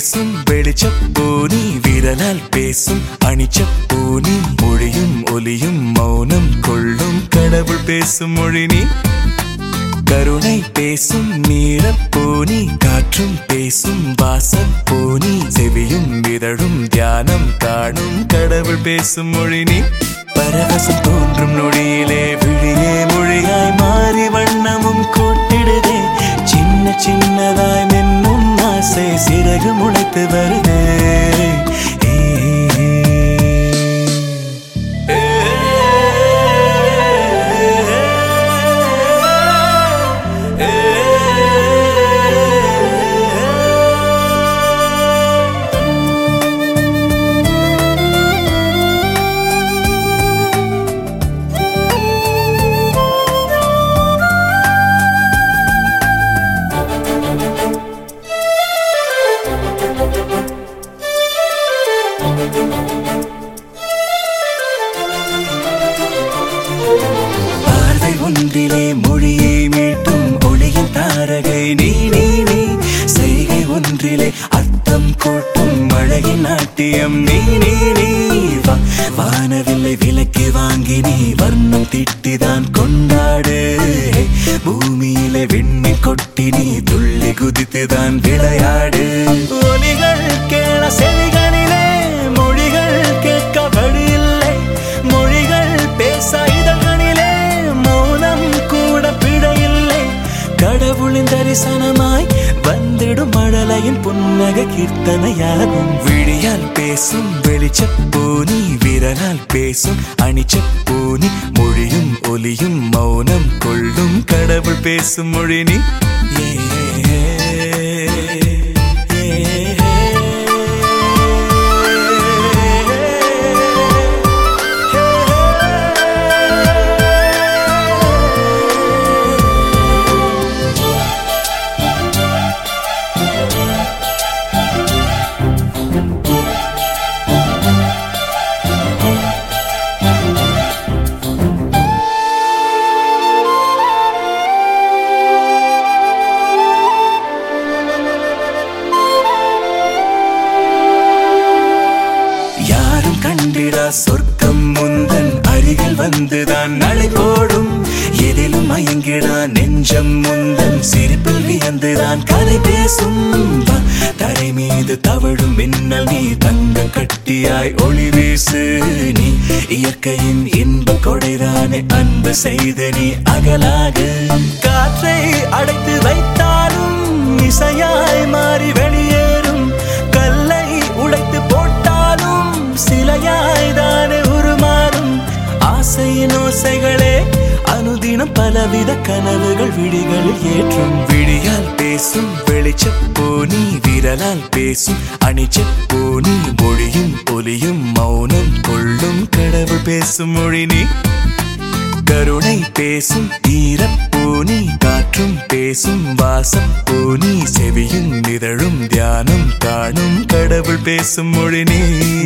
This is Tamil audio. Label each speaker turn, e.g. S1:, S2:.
S1: பேசும் வெளிச்சப்பூனி விரலால் பேசும் அணிச்சப்பூனி மொழியும் ஒலியும் மௌனம் கொள்ளும் கடவுள் பேசும் மொழி நீ கருணை பேசும் நீரப்பூனி காற்றும் பேசும் வாசப்பூனி செவியும் இதழும் தியானம் காணும் கடவுள் பேசும் மொழி நீ பரவசம் தோன்றும் நொடியிலே விழியே மொழியாய் மாறி வண்ணமும் கூட்டிடுதே சின்ன சின்னதாய் மென்னும் ஆசை சிறகு முளைத்து வருதே ஏ, ஏ, ஏ, ஏ. பார்வை ஒன்றிலே மொழியை மீட்டும் ஒளியின் தாரகை நீ நீ நீ செய்கை ஒன்றிலே அர்த்தம் கூட்டும் மழையின் நாட்டியம் நீ நீ நீ வா வானவில்லை விலக்கி வாங்கி நீ வர்ணம் திட்டிதான் கொண்டாடு பூமியிலே விண்ணை கொட்டி நீ துள்ளி குதித்துதான் விளையாடு ஒலிகள் கேள செவிகளிலே மொழிகள் கேட்க வழி இல்லை மொழிகள் பேச இதழ்களிலே மௌனம் கூட பிழையில்லை கடவுளின் தரிசனமாய் வந்திடும் மழலையின் புன்னக கீர்த்தனையாகும் விழியால் பேசும் வெளிச்சப்பூனி விரலால் பேசும் அணிச்சப்பூனி மொழியும் ஒலியும் மௌனம் கொள்ளும் கடவுள் பேசும் மொழி நீ ஏ, ஏ, ஏ. யாரும் கண்டிடா சொர்க்கம் முந்தன் அருகில் வந்துதான் நடை போடும் எதிலும் மயங்கிடா நெஞ்சம் முந்தன் சிரிப்பில் வியந்துதான் கதை பேசும் வா, தரை மீது தவழும் மின்னல் நீ தங்க கட்டியாய் ஒளி வீசு நீ இயற்கையின் இன்ப கொடைதானே அன்பு செய்து நீ அகலாக காற்றை அடைத்து வைத்தாலும் இசையாய் மாறி வெளியேறும் கல்லை உடைத்து போட்டாலும் சிலையாய் தானே உருமாறும் ஆசையின் ஓசைகளே அனுதினம் பலவித கனவுகள் விழிகளில் ஏற்றும் விழியால் பேசும் வெளிச்சப்பூனி விரலால் பேசும் அணிச்சப்பூனி மொழியும் ஒலியும் மௌனம் கொள்ளும் கடவுள் பேசும் மொழி நீ கருணை பேசும் ஈரப்பூனி காற்றும் பேசும் வாசப்பூனி செவியும் நிதழும் தியானம் காணும் கடவுள் பேசும் மொழி நீ